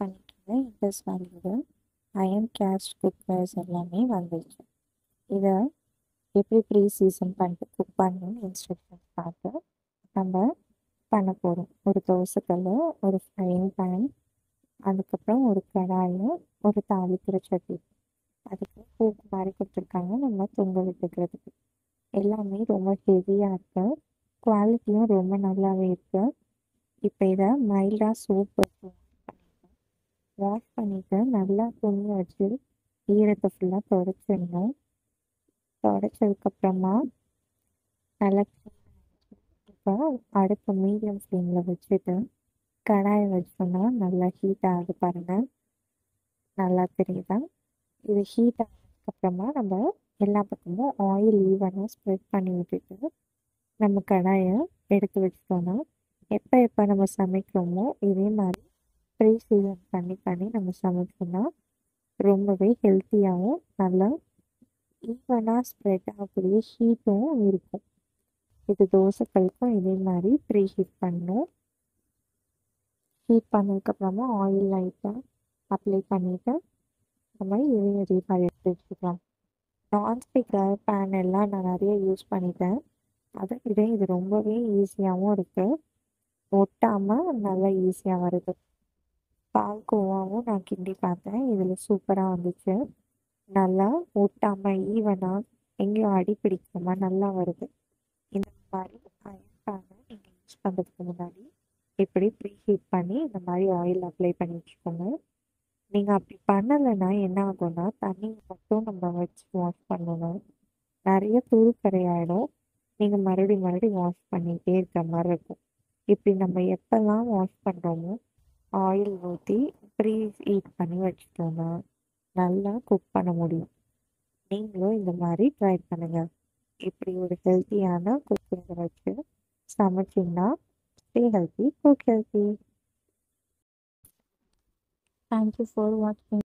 பண்ணிட்டேன் இன்ட்ரெஸ்ட் வேல்யூடு அயன் கேஸ்ட் குக்கர்ஸ் எல்லாமே வந்துச்சு இதை எப்படி ப்ரீ சீசன் பண்ணிட்டு குக் பண்ணணும்னு இன்ஸ்ட்ரக்ஷன்ஸ் பார்த்து நம்ம பண்ண போகிறோம் ஒரு தோசைக்கல் ஒரு ஃப்ரைங் பேன் அதுக்கப்புறம் ஒரு கடாய் ஒரு தாளிக்கிற சட்டி அதுக்கு பூக்கு மாதிரி கொடுத்துருக்காங்க நம்ம தொங்க விட்டுக்கிறதுக்கு எல்லாமே ரொம்ப ஹெவியாக இருக்கு குவாலிட்டியும் ரொம்ப நல்லாவே இருக்கு இப்போ இதை மைல்டாக சோப் வச்சு வாஷ் பண்ணிவிட்டு நல்லா துணி வச்சு ஈரத்தை ஃபுல்லாக தொடச்சிடணும் தொடச்சதுக்கப்புறமா நல்லா இப்போ அடுப்பு மீடியம் ஃப்ளேமில் வச்சுட்டு கடாயை வச்சோன்னா நல்லா ஹீட் ஆகுது பாருங்கள் நல்லா தெரியுதா இது ஹீட் ஆனதுக்கப்புறமா நம்ம எல்லா பக்கமும் ஆயில் ஈவனாக ஸ்ப்ரெட் பண்ணி விட்டுட்டு நம்ம கடாயை எடுத்து வச்சிட்டோன்னா எப்போ எப்போ நம்ம சமைக்கிறோமோ இதே மாதிரி ப்ரீ சீசன் பண்ணி பண்ணி நம்ம சமைச்சோம்னா ரொம்பவே ஹெல்த்தியாகவும் நல்லா ஈவனாக ஸ்ப்ரெட் ஆகக்கூடிய ஹீட்டும் இருக்கும் இது தோசைகளுக்கும் இதே மாதிரி ப்ரீ ஹீட் பண்ணணும் ஹீட் பண்ணதுக்கப்புறமா ஆயில் லைட்டாக அப்ளை பண்ணிவிட்டு நம்ம இதையும் இதே மாதிரி எடுத்து வச்சுக்கலாம் நான்ஸ்டிக்கர் பேன் எல்லாம் நான் நிறைய யூஸ் பண்ணிட்டேன் அதை விட இது ரொம்பவே ஈஸியாகவும் இருக்குது ஒட்டாமல் நல்லா ஈஸியாக வருது பால்கோவாவும் நான் கிண்டி பார்த்தேன் இதில் சூப்பராக வந்துச்சு நல்லா ஒட்டாமல் ஈவனாக எங்கேயும் அடி பிடிக்காம நல்லா வருது இந்த மாதிரி அயன் பேனை நீங்கள் யூஸ் பண்ணுறதுக்கு முன்னாடி இப்படி ப்ரீ ஹீட் பண்ணி இந்த மாதிரி ஆயில் அப்ளை பண்ணி வச்சுக்கோங்க நீங்கள் அப்படி பண்ணலைன்னா என்ன ஆகும்னா தண்ணி மட்டும் நம்ம வச்சு வாஷ் பண்ணணும் நிறைய துருக்கரை ஆகிடும் நீங்கள் மறுபடியும் மறுபடியும் வாஷ் பண்ணிகிட்டே இருக்கிற மாதிரி இருக்கும் இப்படி நம்ம எப்போல்லாம் வாஷ் பண்ணுறோமோ ஆயில் ஊற்றி ப்ரீ ஹீட் பண்ணி வச்சுட்டோம்னா நல்லா குக் பண்ண முடியும் நீங்களும் இந்த மாதிரி ட்ரை பண்ணுங்கள் இப்படி ஒரு ஹெல்த்தியான குக்கிங்கை வச்சு சமைச்சிங்கன்னா stay healthy cook healthy thank you for வாட்சிங்